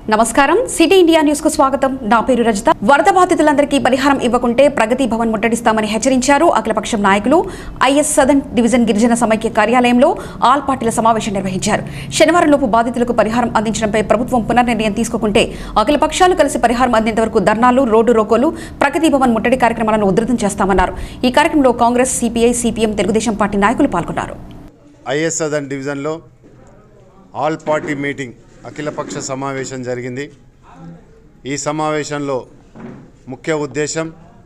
నమస్కారం city India news కు స్వాగతం నా పేరు రజిత వరద బాధితులందరికీ పరిహారం ఇవ్వకుంటే ప్రగతి భవన్ ముట్టడిస్తామని హెచ్చరించారు అఖిలపక్షం నాయకులు ఐఎస్ సదన్ డివిజన్ గిరిజన సమైక్య కార్యాలయంలో ఆల్ పార్టీల సమావేశం నిర్వహించారు శనివారం లోపు బాధితులకు పరిహారం అందించడంపై ప్రభుత్వం పునర్నిర్ణయం తీసుకోకుంటే అఖిల పక్షాలు కలిసి పరిహారం అందేంత వరకు ధర్నాలు రోడ్డు రోకోలు ప్రగతి భవన్ ముట్టడి కార్యక్రమాలను ఉధృతం చేస్తామన్నారు ఈ కార్యక్రమంలో Congress CPI CPM Telugu Desam party నాయకులు పాల్గొన్నారు ఐఎస్ సదన్ డివిజన్లో ఆల్ పార్టీ మీటింగ్ అఖిలపక్ష సమావేశం జరిగింది ఈ సమావేశంలో ముఖ్య ఉద్దేశం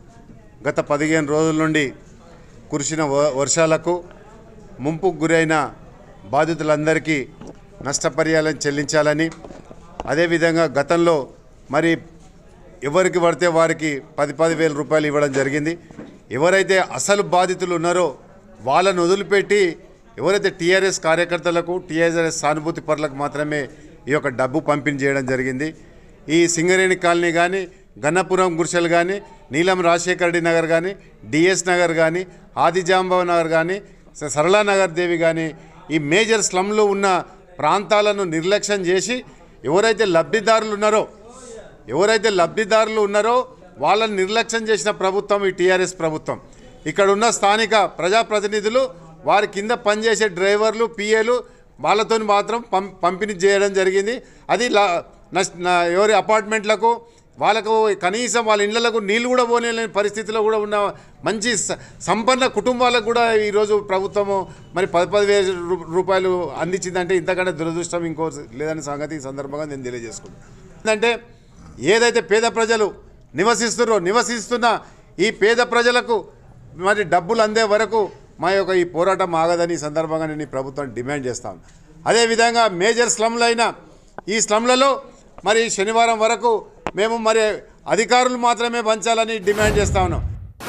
గత పదిహేను రోజుల నుండి కురిసిన వ- వర్షాలకు ముంపుకు గురైన బాధితులందరికీ నష్టపరిహారం చెల్లించాలని అదేవిధంగా గతంలో మరి ఎవరికి పడితే వారికి పది పది వేల రూపాయలు ఇవ్వడం జరిగింది ఎవరైతే అసలు బాధితులు ఉన్నారో వాళ్ళను వదిలిపెట్టి ఎవరైతే టీఆర్ఎస్ కార్యకర్తలకు టీఆర్ఎస్ సానుభూతి పరులకు మాత్రమే ఈ యొక్క డబ్బు పంపిణీ చేయడం జరిగింది ఈ సింగరేణి కాలనీ కానీ గన్నపురం గుడిసెలు కానీ నీలం రాజశేఖర రెడ్డి నగర్ కానీ డిఎస్ నగర్ కానీ ఆదిజాంబవ నగర్ కానీ స- సరళా నగర్ దేవి కానీ ఈ మేజర్ స్లమ్లో ఉన్న ప్రాంతాలను నిర్లక్ష్యం చేసి ఎవరైతే లబ్ధిదారులు ఉన్నారో ఎవరైతే లబ్ధిదారులు ఉన్నారో వాళ్ళని నిర్లక్ష్యం చేసిన ప్రభుత్వం ఈ టీఆర్ఎస్ ప్రభుత్వం ఇక్కడ ఉన్న స్థానిక ప్రజాప్రతినిధులు వారి కింద పనిచేసే డ్రైవర్లు పిఏలు వాళ్ళతో మాత్రం పం పంపిణీ చేయడం జరిగింది అది లా నష్- నా- ఎవరి అపార్ట్మెంట్లకు వాళ్ళకు కనీసం వాళ్ళ ఇళ్లకు నీళ్లు కూడా పోలేని పరిస్థితిలో కూడా ఉన్న మంచి స- సంపన్న కుటుంబాలకు కూడా ఈరోజు ప్రభుత్వము మరి పది పది వేల రూ- రూపాయలు అందించిందంటే ఇంతకంటే దురదృష్టం ఇంకో లేదని సంగతి ఈ సందర్భంగా నేను తెలియజేసుకుంటాను ఏంటంటే ఏదైతే పేద ప్రజలు నివసిస్తున్నారో నివసిస్తున్న ఈ పేద ప్రజలకు మరి డబ్బులు అందే వరకు మా యొక్క ఈ పోరాటం ఆగదని ఈ సందర్భంగా నేను ఈ ప్రభుత్వం డిమాండ్ చేస్తాను అదేవిధంగా మేజర్ స్లమ్లు అయిన ఈ స్లమ్లలో మరి శనివారం వరకు మేము మరి అధికారులు మాత్రమే పంచాలని డిమాండ్ చేస్తా ఉన్నాం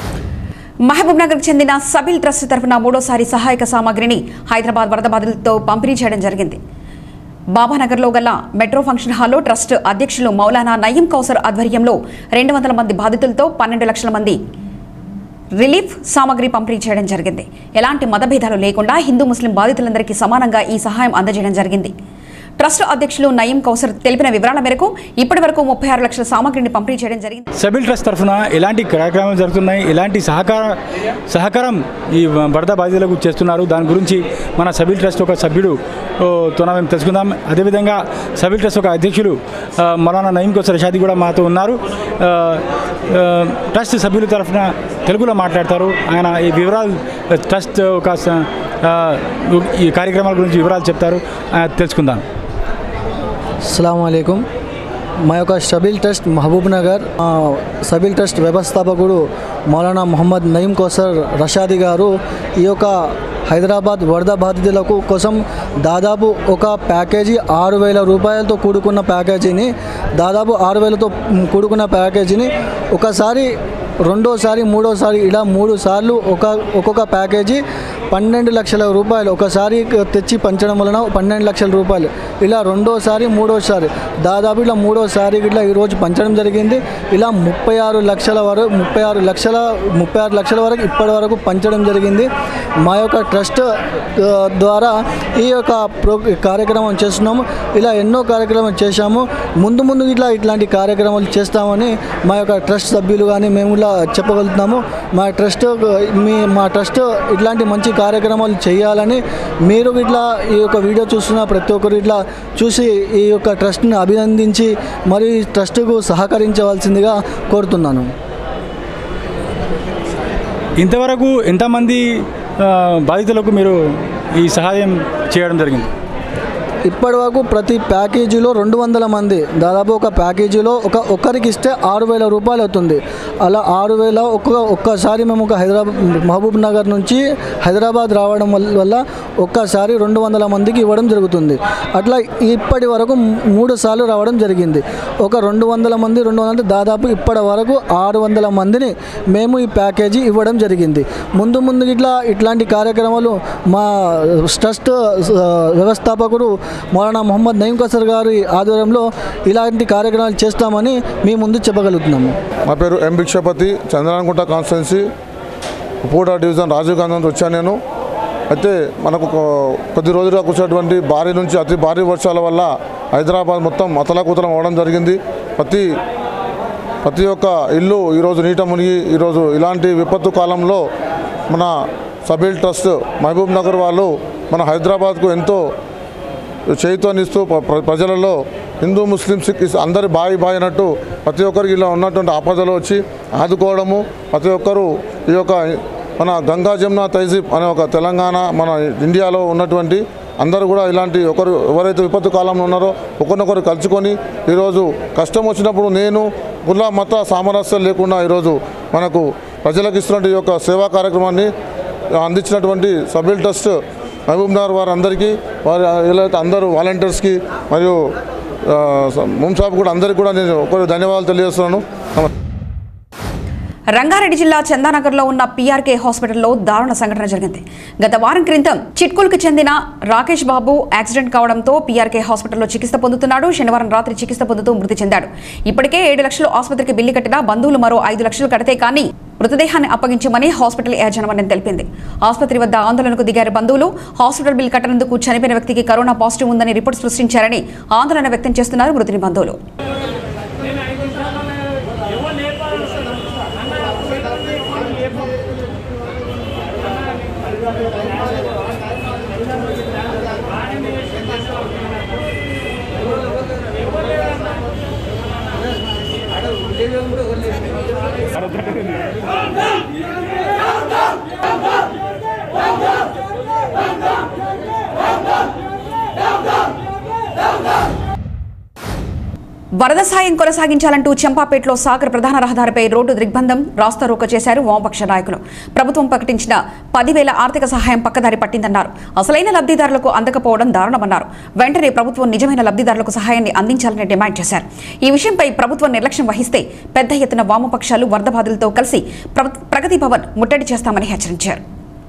మహబూబ్ నగర్ చెందిన సబిల్ ట్రస్ట్ తరఫున మూడోసారి సహాయక సామాగ్రిని హైదరాబాద్ వరద బాధితులతో పంపిణీ చేయడం జరిగింది బాబానగర్లో గల మెట్రో ఫంక్షన్ హాల్లో ట్రస్ట్ అధ్యక్షులు మౌలానా నయీం కౌసర్ ఆధ్వర్యంలో రెండు వందల మంది బాధితులతో పన్నెండు లక్షల మంది రిలీఫ్ సామాగ్రి పంపిణీ చేయడం జరిగింది ఎలాంటి మతభేదాలు లేకుండా హిందూ ముస్లిం బాధితులందరికీ సమానంగా ఈ సహాయం అందజేయడం జరిగింది ట్రస్ట్ అధ్యక్షులు నయీం కౌసర్ తెలిపిన వివరాల మేరకు ఇప్పటి వరకు ముప్పై ఆరు లక్షల సామాగ్రిని పంపిణీ చేయడం జరిగింది సబిల్ ట్రస్ట్ తరఫున ఎలాంటి కార్యక్రమాలు జరుగుతున్నాయి ఎలాంటి సహకార సహకారం ఈ వరద బాధితులకు చేస్తున్నారు దాని గురించి మన సబిల్ ట్రస్ట్ ఒక సభ్యుడు ఓ, తోన మేము తెలుసుకుందాం అదేవిధంగా సబిల్ ట్రస్ట్ ఒక అధ్యక్షులు ఆ, మౌలానా నయీం కోసర్ రషాది కూడా మాతో ఉన్నారు ఆ, ఆ, ట్రస్ట్ సభ్యుల తరఫున తెలుగులో మాట్లాడతారు ఆయన ఈ వివరాలు ట్రస్ట్ ఒక స- ఆ, ఈ కార్యక్రమాల గురించి వివరాలు చెప్తారు ఆ, తెలుసుకుందాం అస్సలం మా యొక్క షబీల్ ట్రస్ట్ మహబూబ్ నగర్ ఆ, సబీల్ ట్రస్ట్ వ్యవస్థాపకుడు మౌలానా మొహమ్మద్ నయీం కోసర్ రషాది గారు ఈ యొక్క హైదరాబాద్ వరద బాధితులకు కోసం దాదాపు ఒక ప్యాకేజీ ఆరు వేల రూపాయలతో కూడుకున్న ప్యాకేజీని దాదాపు ఆరు వేలతో కూడుకున్న ప్యాకేజీని ఒకసారి రెండోసారి మూడోసారి ఇలా మూడు సార్లు ఒక ఒక్కొక్క ప్యాకేజీ పన్నెండు లక్షల రూపాయలు ఒకసారి తెచ్చి పంచడం వలన పన్నెండు లక్షల రూపాయలు ఇలా రెండోసారి మూడోసారి దాదాపు ఇలా మూడోసారి ఇట్లా ఈరోజు పంచడం జరిగింది ఇలా ముప్పై ఆరు లక్షల వరకు ముప్పై ఆరు లక్షల ముప్పై ఆరు లక్షల వరకు ఇప్పటి వరకు పంచడం జరిగింది మా యొక్క ట్రస్ట్ ఆ, ద్వారా ఈ యొక్క ప్రో కార్యక్రమం చేస్తున్నాము ఇలా ఎన్నో కార్యక్రమాలు చేశాము ముందు ముందు ఇట్లా ఇట్లాంటి కార్యక్రమాలు చేస్తామని మా యొక్క ట్రస్ట్ సభ్యులు కానీ మేము ఇలా చెప్పగలుగుతున్నాము మా ట్రస్ట్ మీ మా ట్రస్ట్ ఇట్లాంటి మంచి కార్యక్రమాలు చేయాలని మీరు ఇట్లా ఈ యొక్క వీడియో చూస్తున్న ప్రతి ఒక్కరు ఇట్లా చూసి ఈ యొక్క ట్రస్ట్ని అభినందించి మరియు ఈ ట్రస్ట్కు సహకరించవలసిందిగా కోరుతున్నాను ఇంతవరకు ఎంతమంది ఆ, బాధితులకు మీరు ఈ సహాయం చేయడం జరిగింది ఇప్పటి వరకు ప్రతి ప్యాకేజీలో రెండు వందల మంది దాదాపు ఒక ప్యాకేజీలో ఒక ఒక్కరికి ఇస్తే ఆరు వేల రూపాయలు అవుతుంది అలా ఆరు వేల ఒక్క ఒక్కసారి మేము ఒక హైదరాబాద్ మహబూబ్ నగర్ నుంచి హైదరాబాద్ రావడం వల్ల వల్ల ఒక్కసారి రెండు వందల మందికి ఇవ్వడం జరుగుతుంది అట్లా ఇప్పటి వరకు మూడు సార్లు రావడం జరిగింది ఒక రెండు వందల మంది రెండు వందల దాదాపు ఇప్పటి వరకు ఆరు వందల మందిని మేము ఈ ప్యాకేజీ ఇవ్వడం జరిగింది ముందు ముందు ఇట్లా ఇట్లాంటి కార్యక్రమాలు మా ట్రస్ట్ ఆ, వ్యవస్థాపకుడు మౌలానా మొహమ్మద్ నయీం కసర్ గారి ఆధ్వర్యంలో ఇలాంటి కార్యక్రమాలు చేస్తామని మీ ముందు చెప్పగలుగుతున్నాము మా పేరు ఎం భిక్షపతి చంద్రానకుంట కాన్స్టిట్యున్సీ పూట డివిజన్ రాజీవ్ గాంధీ నుంచి వచ్చాను నేను అయితే మనకు కొ- కొద్ది రోజులుగా కూర్చున్నటువంటి భారీ నుంచి అతి భారీ వర్షాల వల్ల హైదరాబాద్ మొత్తం అతలాకుతలం అవ్వడం జరిగింది ప్రతి ప్రతి ఒక్క ఇల్లు ఈరోజు నీట మునిగి ఈరోజు ఇలాంటి విపత్తు కాలంలో మన సబిల్ ట్రస్ట్ మహబూబ్ నగర్ వాళ్ళు మన హైదరాబాద్కు ఎంతో చేయితోనిస్తూ ప్ర- ప్ర- ప్రజలలో హిందూ ముస్లిం సిక్ ఇస్ అందరి బాయి బాయి అన్నట్టు ప్రతి ఒక్కరికి ఇలా ఉన్నటువంటి ఆపదలు వచ్చి ఆదుకోవడము ప్రతి ఒక్కరూ ఈ యొక్క మన గంగా జమున తైజీబ్ అనే ఒక తెలంగాణ మన ఇండియాలో ఉన్నటువంటి అందరూ కూడా ఇలాంటి ఒకరు ఎవరైతే విపత్తు కాలంలో ఉన్నారో ఒకరినొకరు కలుసుకొని ఈరోజు కష్టం వచ్చినప్పుడు నేను కుల మత సామరస్యం లేకుండా ఈరోజు మనకు ప్రజలకు ఇస్తున్నటువంటి ఈ యొక్క సేవా కార్యక్రమాన్ని అందించినటువంటి సబిల్ ట్రస్ట్ మహబూబ్ నగర్ వారందరికీ వారి ఏదైతే అందరూ వాలంటీర్స్కి మరియు ఆ, మున్సాబ్ కూడా అందరికీ కూడా నేను ఒకరు ధన్యవాదాలు తెలియజేస్తున్నాను నమస్తే రంగారెడ్డి జిల్లా చందానగర్లో ఉన్న పీఆర్కే హాస్పిటల్లో దారుణ సంఘటన జరిగింది గత వారం క్రితం చిట్కుల్కి చెందిన రాకేష్ బాబు యాక్సిడెంట్ కావడంతో పీఆర్కే హాస్పిటల్లో చికిత్స పొందుతున్నాడు శనివారం రాత్రి చికిత్స పొందుతూ మృతి చెందాడు ఇప్పటికే ఏడు లక్షలు ఆసుపత్రికి బిల్లు కట్టినా బంధువులు మరో ఐదు లక్షలు కడితే కానీ మృతదేహాన్ని అప్పగించమని హాస్పిటల్ యాజమాన్యం తెలిపింది ఆసుపత్రి వద్ద ఆందోళనకు దిగారు బంధువులు హాస్పిటల్ బిల్ కట్టనందుకు చనిపోయిన వ్యక్తికి కరోనా పాజిటివ్ ఉందని రిపోర్ట్ సృష్టించారని ఆందోళన వ్యక్తం చేస్తున్నారు మృతుని బంధువులు వరద సాయం కొనసాగించాలంటూ చంపాపేటలో సాగర్ ప్రధాన రహదారిపై రోడ్డు దిగ్బంధం రాస్తారోక చేశారు వామపక్ష నాయకులు ప్రభుత్వం ప్రకటించిన పదివేల ఆర్థిక సహాయం పక్కదారి పట్టిందన్నారు అసలైన లబ్ధిదారులకు అందకపోవడం దారుణమన్నారు వెంటనే ప్రభుత్వం నిజమైన లబ్ధిదారులకు సహాయాన్ని అందించాలని డిమాండ్ చేశారు ఈ విషయంపై ప్రభుత్వం నిర్లక్ష్యం వహిస్తే పెద్ద ఎత్తున వామపక్షాలు వరద బాధితులతో కలిసి ప్ర- ప్రగతి భవన్ ముట్టడి చేస్తామని హెచ్చరించారు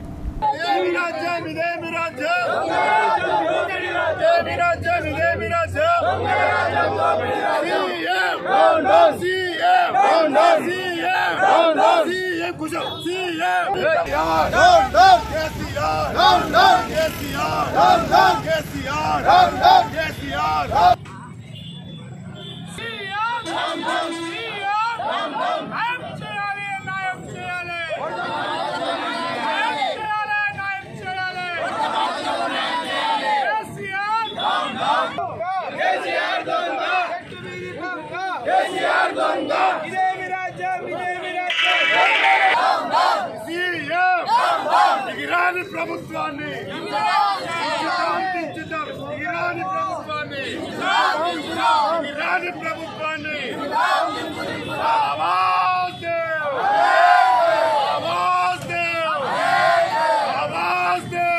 ఇరాని ప్రభుత్వాన్ని దించుతాం ఇరాని ప్రభుత్వాన్ని ఇరాని ప్రభుత్వాన్ని ఆవాజ్ దో! ఆవాజ్ దో! ఆవాజ్ దో!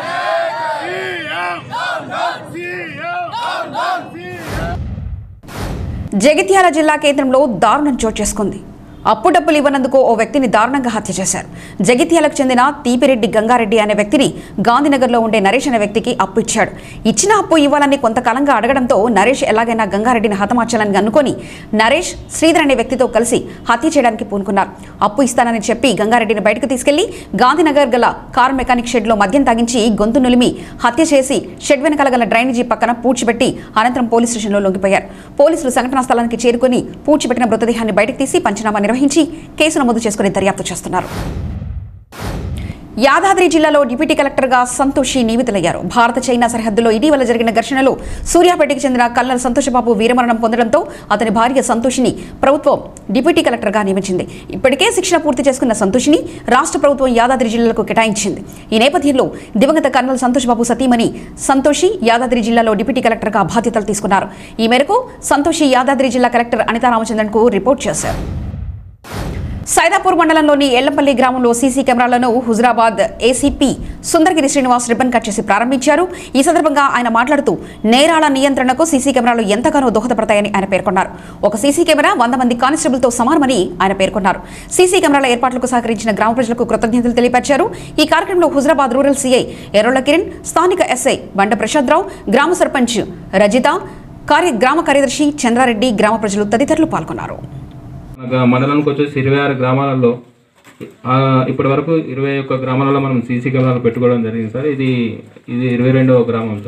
సీఎం! సీఎం! సీఎం! జగిత్యాల జిల్లా కేంద్రంలో దారుణం చోటు చేసుకుంది అప్పు డబ్బులు ఇవ్వనందుకు ఓ వ్యక్తిని దారుణంగా హత్య చేశారు జగిత్యాలకు చెందిన తీపిరెడ్డి గంగారెడ్డి అనే వ్యక్తిని గాంధీనగర్లో ఉండే నరేష్ అనే వ్యక్తికి అప్పు ఇచ్చాడు ఇచ్చిన అప్పు ఇవ్వాలని కొంతకాలంగా అడగడంతో నరేష్ ఎలాగైనా గంగారెడ్డిని హతమార్చాలని అనుకొని నరేష్ శ్రీధర్ అనే వ్యక్తితో కలిసి హత్య చేయడానికి పూనుకున్నారు అప్పు ఇస్తానని చెప్పి గంగారెడ్డిని బయటకు తీసుకెళ్లి గాంధీనగర్ గల కార్ మెకానిక్ షెడ్లో మద్యం తాగించి గొంతు నులిమి హత్య చేసి షెడ్ వెనకాల గల డ్రైనేజీ పక్కన పూడ్చిపెట్టి అనంతరం పోలీస్ స్టేషన్లో లొంగిపోయారు పోలీసులు సంఘటనా స్థలానికి చేరుకుని పూడ్చిపెట్టిన మృతదేహాన్ని బయటకు తీసి పంచనామా నిర్వహించి కేసు నమోదు చేసుకుని దర్యాప్తు చేస్తున్నారు యాదాద్రి జిల్లాలో డిప్యూటీ కలెక్టర్గా సంతోషి నియమితులయ్యారు భారత చైనా సరిహద్దులో ఇటీవల జరిగిన ఘర్షణలో సూర్యాపేటకు చెందిన కల్లర్ సంతోషబాబు వీరమరణం పొందడంతో అతని భార్య సంతోషిని ప్రభుత్వం డిప్యూటీ కలెక్టర్గా నియమించింది ఇప్పటికే శిక్షణ పూర్తి చేసుకున్న సంతోషిని రాష్ట్ర ప్రభుత్వం యాదాద్రి జిల్లాలకు కేటాయించింది ఈ నేపథ్యంలో దివంగత కర్నల్ సంతోష్ బాబు సతీమణి సంతోషి యాదాద్రి జిల్లాలో డిప్యూటీ కలెక్టర్గా బాధ్యతలు తీసుకున్నారు ఈ మేరకు సంతోషి యాదాద్రి జిల్లా కలెక్టర్ అనితా రామచంద్రన్కు రిపోర్ట్ చేశారు సైదాపూర్ మండలంలోని ఎల్లంపల్లి గ్రామంలో సీసీ కెమెరాలను Huzurabad ACP Sundaragiri Srinivas ribbon cut చేసి ప్రారంభించారు ఈ సందర్భంగా ఆయన మాట్లాడుతూ నేరాల నియంత్రణకు సీసీ కెమెరాలు ఎంతగానో దోహదపడతాయని ఆయన పేర్కొన్నారు ఒక సీసీ కెమెరా వంద మంది కానిస్టేబుల్తో సమానమని ఆయన పేర్కొన్నారు సీసీ కెమెరాల ఏర్పాట్లకు సహకరించిన గ్రామ ప్రజలకు కృతజ్ఞతలు తెలియపరిచారు ఈ కార్యక్రమంలో హుజరాబాద్ రూరల్ సీఐ ఎర్రోళ్ల కిరణ్ స్థానిక ఎస్ఐ బండ ప్రసాదరావు గ్రామ సర్పంచ్ రజిత కార్య గ్రామ కార్యదర్శి చంద్రారెడ్డి గ్రామ ప్రజలు తదితరులు పాల్గొన్నారు మన మండలానికి వచ్చేసి ఇరవై ఆరు గ్రామాలలో ఆ, ఇప్పటి వరకు ఇరవై ఒక్క గ్రామాలలో మనం సీసీ కెమెరాలు పెట్టుకోవడం జరిగింది సార్ ఇది ఇది ఇరవై రెండవ గ్రామం సార్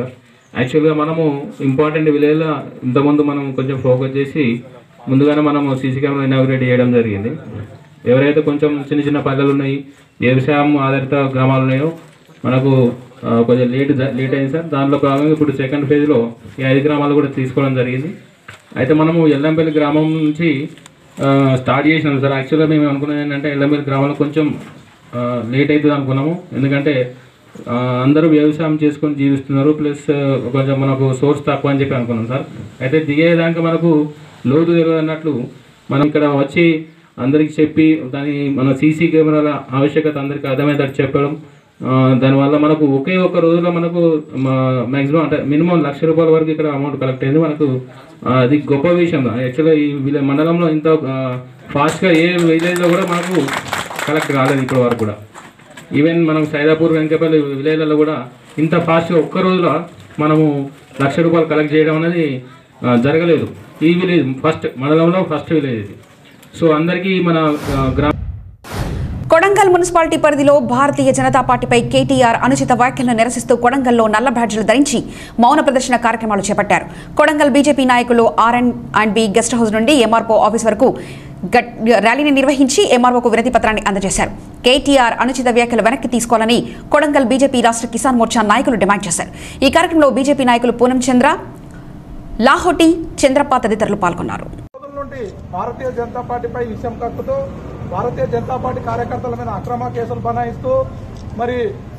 యాక్చువల్గా మనము ఇంపార్టెంట్ విలేజ్లో ఇంతకుముందు మనం కొంచెం ఫోకస్ చేసి ముందుగానే మనము సీసీ కెమెరా ఇనాగ్రేట్ చేయడం జరిగింది ఎవరైతే కొంచెం చిన్న చిన్న పల్లెలు ఉన్నాయి వ్యవసాయం ఆధారిత గ్రామాలు ఉన్నాయో మనకు ఆ, కొంచెం లేట్ జ- లేట్ అయింది సార్ దాంట్లో భాగంగా ఇప్పుడు సెకండ్ ఫేజ్లో ఈ ఐదు గ్రామాలు కూడా తీసుకోవడం జరిగింది అయితే మనము ఎల్లంపల్లి గ్రామం నుంచి ఆ, స్టార్ట్ చేసినాం సార్ యాక్చువల్గా మేము అనుకున్నది ఏంటంటే ఎల్లంపల్లి గ్రామంలో కొంచెం ఆ, లేట్ అవుతుంది అనుకున్నాము ఎందుకంటే ఆ, అందరూ వ్యవసాయం చేసుకొని జీవిస్తున్నారు ప్లస్ ఆ, కొంచెం మనకు సోర్స్ తక్కువ అని చెప్పి అనుకున్నాం సార్ అయితే దిగేదాకా మనకు లోతు తెలియదు అన్నట్లు మనం ఇక్కడ వచ్చి అందరికి చెప్పి దాని మన సీసీ కెమెరాల ఆవశ్యకత అందరికీ అర్థమయ్యేటట్టు చెప్పడం ఆ, దానివల్ల మనకు ఒకే ఒక్క రోజులో మనకు మ్యాక్సిమం అంటే మినిమం లక్ష రూపాయల వరకు ఇక్కడ అమౌంట్ కలెక్ట్ అయింది మనకు ఆ, అది గొప్ప విషయం యాక్చువల్గా ఈ విలే మండలంలో ఇంత ఫాస్ట్గా ఏ విలేజ్లో కూడా మనకు కలెక్ట్ కాలేదు ఇప్పటి వరకు కూడా ఈవెన్ మనం సైదాపూర్ వెంకపల్లి విలేజ్లలో కూడా ఇంత ఫాస్ట్గా ఒక్క రోజులో మనము లక్ష రూపాయలు కలెక్ట్ చేయడం అనేది ఆ, జరగలేదు ఈ విలేజ్ ఫస్ట్ మండలంలో ఫస్ట్ విలేజ్ ఇది సో అందరికీ మన ఆ, గ్రామ కొడంగల్ మున్సిపాలిటీ పరిధిలో భారతీయ జనతా పార్టీపై కేటీఆర్ అనుచిత వ్యాఖ్యలను నిరసిస్తూ కొడంగల్లో నల్ల బ్యాడ్జీలు ధరించి మౌన ప్రదర్శన కార్యక్రమాలు చేపట్టారు కొడంగల్ బీజేపీ నాయకులు R and and B guest house నుండి ఎంఆర్ఓ ఆఫీస్ వరకు గట్- ర్యాలీని నిర్వహించి ఎంఆర్ఓకు వినతి పత్రాన్ని అందజేశారు కేటీఆర్ అనుచిత వ్యాఖ్యలు వెనక్కి తీసుకోవాలని కొడంగల్ బీజేపీ రాష్ట్ర కిసాన్ మోర్చా నాయకులు డిమాండ్ చేశారు ఈ కార్యక్రమంలో బీజేపీ నాయకులు పూనం చంద్ర లాహోటి చంద్రప్ప తదితరులు పాల్గొన్నారు రోజుల నుండి భారతీయ జనతా పార్టీపై విషయం కక్కుతూ భారతీయ జనతా పార్టీ కార్యకర్తల మీద అక్రమ కేసులు బనాయిస్తూ మరి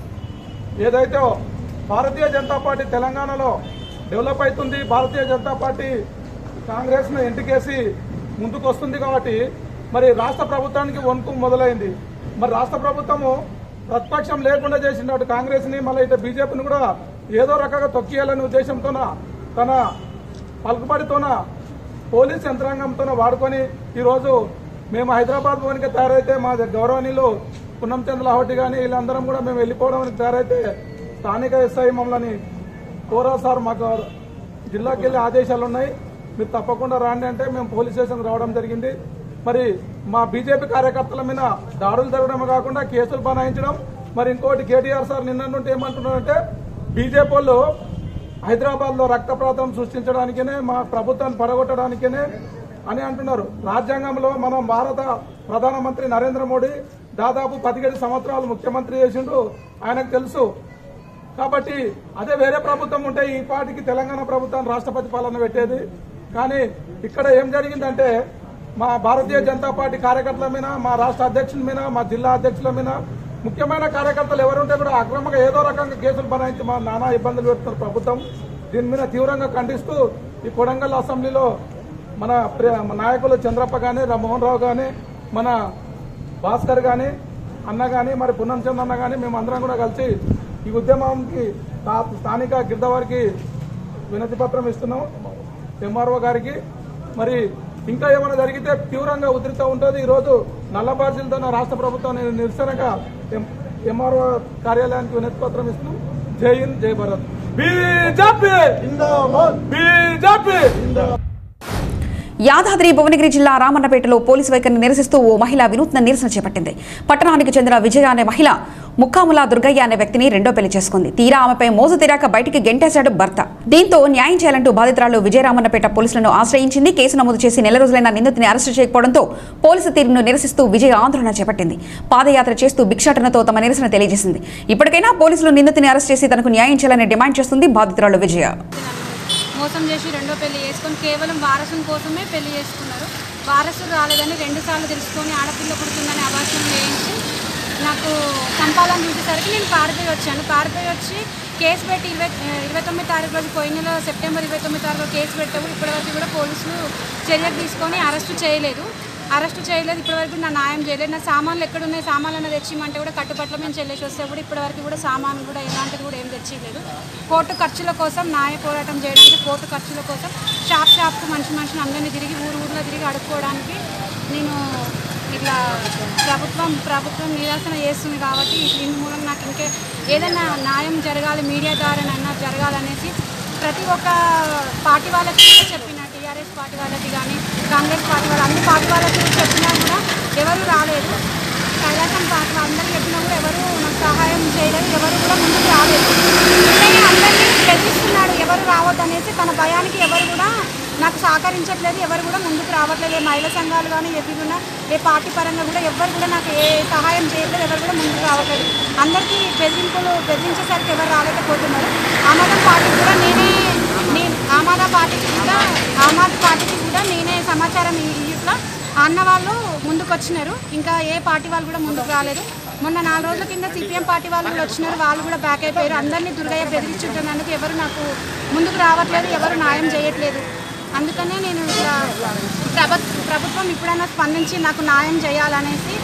ఏదైతే భారతీయ జనతా పార్టీ తెలంగాణలో డెవలప్ అవుతుంది భారతీయ జనతా పార్టీ కాంగ్రెస్ను ఇంటికేసి ముందుకు వస్తుంది కాబట్టి మరి రాష్ట్ర ప్రభుత్వానికి వణుకు మొదలైంది మరి రాష్ట్ర ప్రభుత్వము ప్రతిపక్షం లేకుండా చేసినట్టు కాంగ్రెస్ని మళ్ళీ ఇటు బీజేపీని కూడా ఏదో రకంగా తొక్కియాలనే ఉద్దేశంతోన తన పలుకుబడితోన పోలీస్ యంత్రాంగంతో వాడుకొని ఈరోజు మేము హైదరాబాద్ భవన్కి తయారైతే మా గౌరవనీయులు పున్నం చంద్ర లాహోటి కానీ వీళ్ళందరం కూడా మేము వెళ్ళిపోవడానికి తయారైతే స్థానిక ఎస్ఐ మమ్మల్ని కోరా సార్ మాకు జిల్లాకి వెళ్ళే ఆదేశాలు ఉన్నాయి మీరు తప్పకుండా రాండి అంటే మేము పోలీస్ స్టేషన్ రావడం జరిగింది మరి మా బీజేపీ కార్యకర్తల మీద దాడులు జరగడమే కాకుండా కేసులు బనాయించడం మరి ఇంకోటి కేటీఆర్ సార్ నిన్న నుండి ఏమంటున్నారంటే బీజేపీ వాళ్ళు హైదరాబాద్ లో రక్తప్రాతం సృష్టించడానికేనే మా ప్రభుత్వాన్ని పడగొట్టడానికేనే అని అంటున్నారు రాజ్యాంగంలో మనం భారత ప్రధానమంత్రి నరేంద్ర మోడీ దాదాపు పదిహేడు సంవత్సరాలు ముఖ్యమంత్రి చేసిండు ఆయనకు తెలుసు కాబట్టి అదే వేరే ప్రభుత్వం ఉంటే ఈ పాటికి తెలంగాణ ప్రభుత్వం రాష్ట్రపతి పాలన పెట్టేది కానీ ఇక్కడ ఏం జరిగిందంటే మా భారతీయ జనతా పార్టీ కార్యకర్తల మీద మా రాష్ట్ర అధ్యక్షుల మీద మా జిల్లా అధ్యక్షుల మీద ముఖ్యమైన కార్యకర్తలు ఎవరుంటే కూడా అక్రమంగా ఏదో రకంగా కేసులు బనాయించి మా నానా ఇబ్బందులు పెడుతున్నారు ప్రభుత్వం దీని మీద తీవ్రంగా ఖండిస్తూ ఈ కొడంగల్ అసెంబ్లీలో మన ప్రియ- మన నాయకులు చంద్రప్ప కానీ మోహన్ రావు కానీ మన భాస్కర్ కానీ అన్న కానీ మరి పున్నం చంద్ర అన్న కానీ మేము అందరం కూడా కలిసి ఈ ఉద్యమంకి స్థా- స్థానిక గిరిదవారికి వినతి పత్రం ఇస్తున్నాం ఎంఆర్ఓ గారికి మరి ఇంకా ఏమైనా జరిగితే తీవ్రంగా ఉధృత ఉంటుంది ఈరోజు నల్లబార్జీలతో రాష్ట్ర ప్రభుత్వం నిరసనగా ఎంఆర్ఓ కార్యాలయానికి వినతి పత్రం ఇస్తున్నాం జై హింద్ జై భారత్ బీజేపీ బీజేపీ యాదాద్రి భువనగిరి జిల్లా రామన్నపేటలో పోలీసు వైఖరిని నిరసిస్తూ ఓ మహిళ వినూత్న నిరసన చేపట్టింది పట్టణానికి చెందిన విజయ అనే మహిళ ముక్కాముల దుర్గయ్య అనే వ్యక్తిని రెండో పెళ్లి చేసుకుంది తీరా ఆమెపై మోజు తీరాక బయటికి గెంటేశాడు భర్త దీంతో న్యాయం చేయాలంటూ బాధితురాలు విజయరామన్నపేట పోలీసులను ఆశ్రయించింది కేసు నమోదు చేసి నెల రోజులైన నిందితుని అరెస్టు చేయకపోవడంతో పోలీసు తీరును నిరసిస్తూ విజయ ఆందోళన చేపట్టింది పాదయాత్ర చేస్తూ భిక్షాటనతో తమ నిరసన తెలియజేసింది ఇప్పటికైనా పోలీసులు నిందితుని అరెస్ట్ చేసి తనకు న్యాయం చేయాలని డిమాండ్ చేస్తుంది బాధితురాలు విజయ మోసం చేసి రెండో పెళ్లి చేసుకొని కేవలం వారసుని కోసమే పెళ్లి చేసుకున్నారు వారసుడు రాలేదని రెండుసార్లు తెలుసుకొని ఆడపిల్ల పుడుతుందని అభాషణ చేయించి నాకు చంపాలని చూసేసరికి నేను పారిపోయి వచ్చాను పారిపోయి వచ్చి కేసు పెట్టి ఇరవై ఇరవై తొమ్మిది తారీఖు రోజు పోయిన నెల సెప్టెంబర్ ఇరవై తొమ్మిది తారీఖు కేసు పెట్టేప్పుడు ఇప్పటివరకు కూడా పోలీసులు చర్యలు తీసుకొని అరెస్టు చేయలేదు అరెస్ట్ చేయలేదు ఇప్పటివరకు నా న్యాయం చేయలేదు నా సామాన్లు ఎక్కడ ఉన్నాయి సామాన్లు అన్న తెచ్చిమంటే కూడా కట్టుబట్ల మేము చెల్లేసి వస్తే కూడా ఇప్పటివరకు కూడా సామాన్లు కూడా ఎలాంటిది కూడా ఏం తెచ్చిలేదు కోర్టు ఖర్చుల కోసం న్యాయ పోరాటం చేయడానికి కోర్టు ఖర్చుల కోసం షాప్ షాప్కు మనిషి మనిషిని అందరినీ తిరిగి ఊరు ఊర్లో తిరిగి అడుక్కోవడానికి నేను ఇట్లా ప్రభుత్వం ప్రభుత్వం నిరాశన చేస్తుంది కాబట్టి దీని మూలం నాకు ఇంకే ఏదైనా న్యాయం జరగాలి మీడియా ద్వారానైనా జరగాలనేసి ప్రతి ఒక్క పార్టీ వాళ్ళకి కూడా చెప్పిన టీఆర్ఎస్ పార్టీ వాళ్ళకి కానీ కాంగ్రెస్ పార్టీ వాళ్ళు అన్ని పార్టీ వాళ్ళకి కూడా చెప్పినా కూడా ఎవరు రాలేదు కైలాసం పార్టీ అందరికీ చెప్పినా కూడా ఎవరు నాకు సహాయం చేయలేదు ఎవరు కూడా ముందుకు రాలేదు ఇలాగే అందరినీ బెదిరిస్తున్నాడు ఎవరు నాకు సహకరించట్లేదు ఎవరు కూడా ముందుకు రావట్లేదు ఏ మహిళా సంఘాలు కానీ ఎవి కూడా ఏ పార్టీ పరంగా కూడా ఎవరు కూడా నాకు ఏ సహాయం చేయట్లేదు ఎవరు కూడా ముందుకు రావట్లేదు అందరికీ బెదిరింపులు బెదిరించేసరికి ఎవరు రాలేకపోతున్నారు ఆమ్ ఆద్మీ పార్టీకి కూడా నేనే నేను ఆమ్ ఆద్మీ పార్టీకి కూడా ఆమ్ ఆద్మీ పార్టీకి కూడా నేనే సమాచారం ఇట్లా అన్న వాళ్ళు ముందుకు వచ్చినారు ఇంకా ఏ పార్టీ వాళ్ళు కూడా ముందుకు రాలేదు మొన్న నాలుగు రోజుల కింద సిపిఎం పార్టీ వాళ్ళు కూడా వచ్చినారు వాళ్ళు కూడా బ్యాక్ అయిపోయారు అందరినీ దుర్గయ్య బెదిరించుంటున్నందుకు ఎవరు నాకు ముందుకు రావట్లేదు ఎవరు న్యాయం చేయట్లేదు అందుకనే నేను ఇట్లా ప్రభు ప్రభుత్వం ఇప్పుడైనా స్పందించి నాకు న్యాయం చేయాలనేసి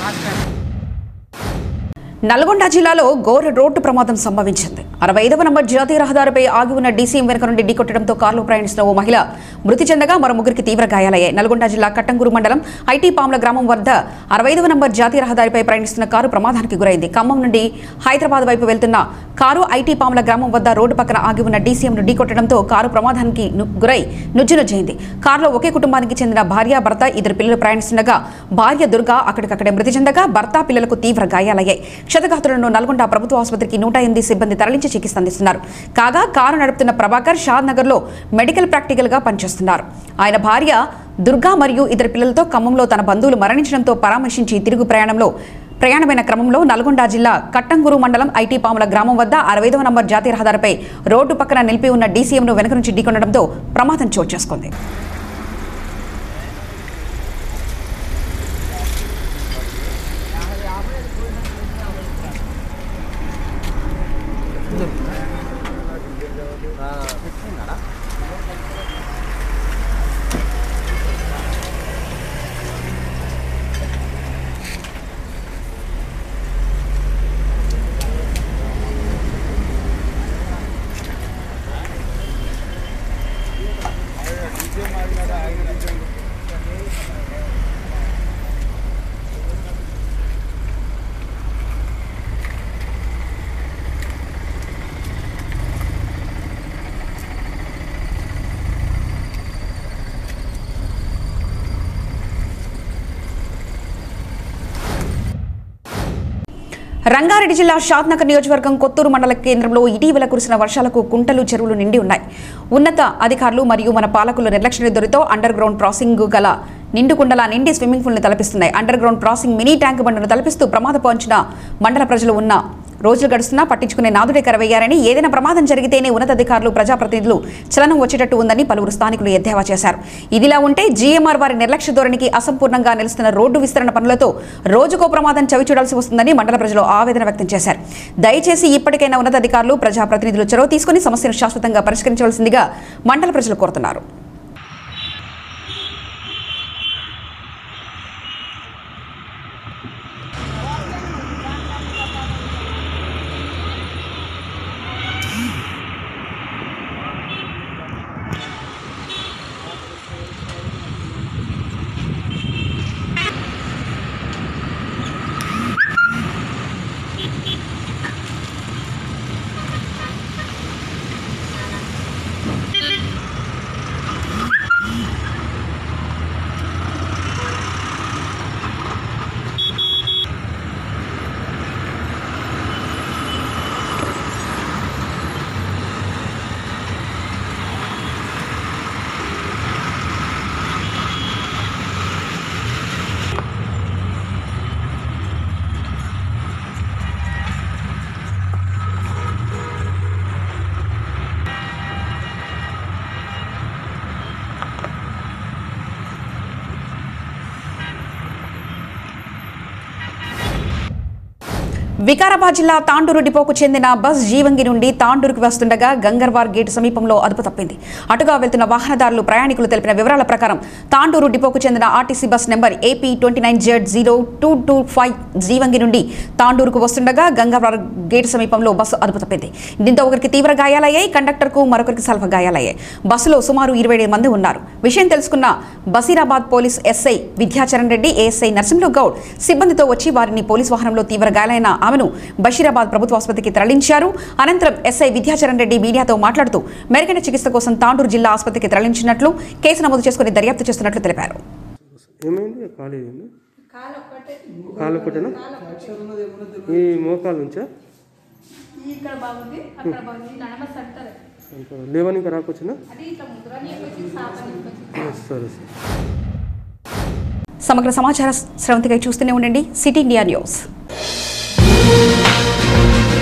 నల్గొండ జిల్లాలో ఘోర రోడ్డు ప్రమాదం సంభవించింది అరవై ఐదవ నంబర్ జాతీయ రహదారిపై ఆగి ఉన్న డీసీఎం వెనుక నుండి ఢీకొట్టడంతో కారులో ప్రయాణిస్తున్న ఓ మహిళ మృతి చెందగా మరో ముగ్గురికి తీవ్ర గాయాలయ్యాయి నల్గొండ జిల్లా కట్టంగూరు మండలం ఐటీ పాముల గ్రామం వద్ద అరవై ఐదవ నంబర్ జాతీయ రహదారిపై ప్రయాణిస్తున్న కారు ప్రమాదానికి గురైంది ఖమ్మం నుండి హైదరాబాద్ వైపు వెళ్తున్న కారు ఐటీ పాముల గ్రామం వద్ద రోడ్డు పక్కన ఆగి ఉన్న డీసీఎంను ఢీకొట్టడంతో కారు ప్రమాదానికి ను- గురై నుజ్జునుజ్జైంది కారులో ఒకే కుటుంబానికి చెందిన భార్య భర్త ఇద్దరు పిల్లలు ప్రయాణిస్తుండగా భార్య దుర్గా అక్కడికక్కడే మృతి చెందగా భర్త పిల్లలకు తీవ్ర గాయాలయ్యాయి క్షతగాత్రులను నల్గొండ ప్రభుత్వ ఆసుపత్రికి నూట ఎనిమిది సిబ్బంది తరలించి చికిత్స అందిస్తున్నారు కాగా కారు నడుపుతున్న ప్రభాకర్ షాద్ నగర్లో మెడికల్ ప్రాక్టికల్ గా పనిచేస్తున్నారు ఆయన భార్య దుర్గా మరియు ఇద్దరు పిల్లలతో ఖమ్మంలో తన బంధువులు మరణించడంతో పరామర్శించి తిరుగు ప్రయాణంలో ప్రయాణమైన క్రమంలో నల్గొండ జిల్లా కట్టంగూరు మండలం ఐటీ పాముల గ్రామం వద్ద అరవైదవ నంబర్ జాతీయ రహదారిపై రోడ్డు పక్కన నిలిపి ఉన్న డీసీఎంను వెనుక నుంచి ఢీకొనడంతో ప్రమాదం చోటు చేసుకుంది రంగారెడ్డి జిల్లా షాద్నగర్ నియోజకవర్గం కొత్తూరు మండల కేంద్రంలో ఇటీవల కురిసిన వర్షాలకు కుంటలు చెరువులు నిండి ఉన్నాయి ఉన్నత అధికారులు మరియు మన పాలకుల నిర్లక్ష్య నిధులతో అండర్ గ్రౌండ్ ప్రాసింగ్ గల నిండు కుండల నిండి స్విమ్మింగ్ పూల్ని తలపిస్తున్నాయి అండర్ గ్రౌండ్ ప్రాసింగ్ మినీ ట్యాంక్ బండ్ను తలపిస్తూ ప్రమాద పొంచిన మండల ప్రజలు ఉన్న రోజులు గడుస్తున్నా పట్టించుకునే నాదుడే కరవయ్యారని ఏదైనా ప్రమాదం జరిగితేనే ఉన్నతాధికారులు ప్రజాప్రతినిధులు చలనం వచ్చేటట్టు ఉందని పలువురు స్థానికులు ఎద్దేవా చేశారు ఇదిలా ఉంటే జీఎంఆర్ వారి నిర్లక్ష్య ధోరణికి అసంపూర్ణంగా నిలుస్తున్న రోడ్డు విస్తరణ పనులతో రోజుకో ప్రమాదం చవి చూడాల్సి వస్తుందని మండల ప్రజలు ఆవేదన వ్యక్తం చేశారు దయచేసి ఇప్పటికైనా ఉన్నతాధికారులు ప్రజాప్రతినిధులు చొరవ తీసుకుని సమస్యను శాశ్వతంగా పరిష్కరించవలసిందిగా మండల ప్రజలు కోరుతున్నారు వికారాబాద్ జిల్లా తాండూరు డిపోకు చెందిన బస్ జీవంగి నుండి తాండూరుకు వస్తుండగా గంగర్వార్ గేట్ సమీపంలో అదుపు తప్పింది అటుగా వెళ్తున్న వాహనదారులు ప్రయాణికులు తెలిపిన వివరాల ప్రకారం తాండూరు డిపోకు చెందిన RTC bus number AP twenty nine Z zero two two five Jeevangi నుండి తాండూరుకు వస్తుండగా గంగర్వార్ గేట్ సమీపంలో బస్సు అదుపు తప్పింది దీంతో ఒకరికి తీవ్ర గాయాలయ్యాయి కండక్టర్కు మరొకరికి స్వల్ప గాయాలయ్యాయి బస్సులో సుమారు ఇరవై ఏడు మంది ఉన్నారు విషయం తెలుసుకున్న Basheerabad police SI Vidyacharan Reddy ASI Narasimha Goud సిబ్బందితో వచ్చి వారిని పోలీస్ వాహనంలో తీవ్ర గాయాలైన ఆమెను బషీరాబాద్ ప్రభుత్వ ఆసుపత్రికి తరలించారు అనంతరం ఎస్ఐ విద్యాచరణ్ రెడ్డి మీడియాతో మాట్లాడుతూ మెరుగైన చికిత్స కోసం తాండూరు జిల్లా ఆసుపత్రికి తరలించినట్లు కేసు నమోదు చేసుకుని దర్యాప్తు చేస్తున్నట్లు తెలిపారు ఏమైంది కాలు ఏమైంది కాలు ఒకటేనా ఈ మోకాలు నుంచా ఇక్కడ బాగుంది అక్కడ బాగుంది నడమ సడతలే లేవని ఇంకా రాకొచ్చిందా సరే సార్ సమగ్ర సమాచార స్రవంతిగా చూస్తూనే ఉండండి సిటీ ఇండియా న్యూస్